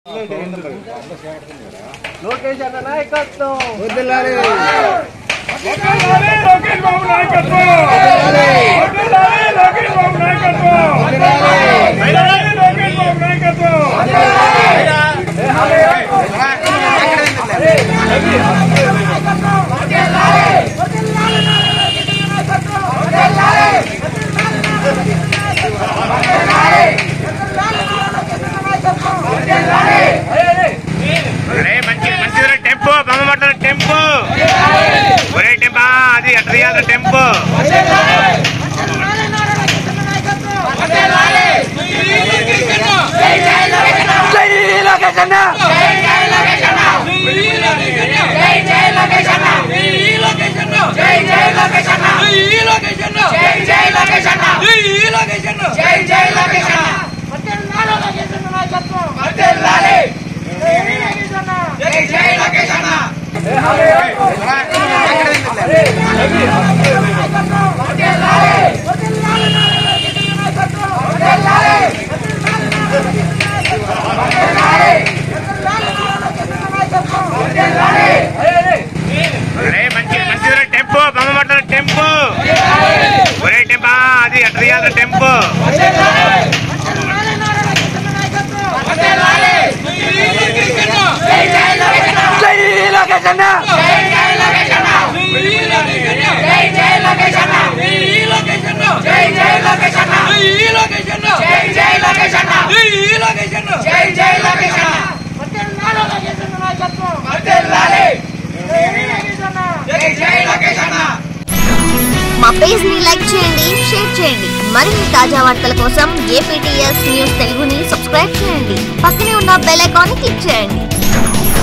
లోకేష్ అన్న నాయకత్వం వదిలాలి వడ్డేలాలి లోకేష్ బాబు నాయకత్వం వడ్డేలాలి లోకేష్ బాబు నాయకత్వం వడ్డేలాలి లోకేష్ బాబు నాయకత్వం ఒరే మంచి మంచి టెంపో బొమ్మబట్ల టెంపో ఒరే టెంపా అది అట్రియాల టెంపో ఒరే మంచి మంచి టెంపో బొమ్మబట్ల టెంపో ఒరే టెంపా అది అట్రియాల టెంపో మా పేజ్ ని లైక్ చేయండి షేర్ చేయండి మరిన్ని తాజా వార్తల కోసం ఏపీటీఎస్ న్యూస్ తెలుగుని సబ్స్క్రైబ్ చేయండి పక్కనే ఉన్న బెల్ ఐకాన్ ని క్లిక్ చేయండి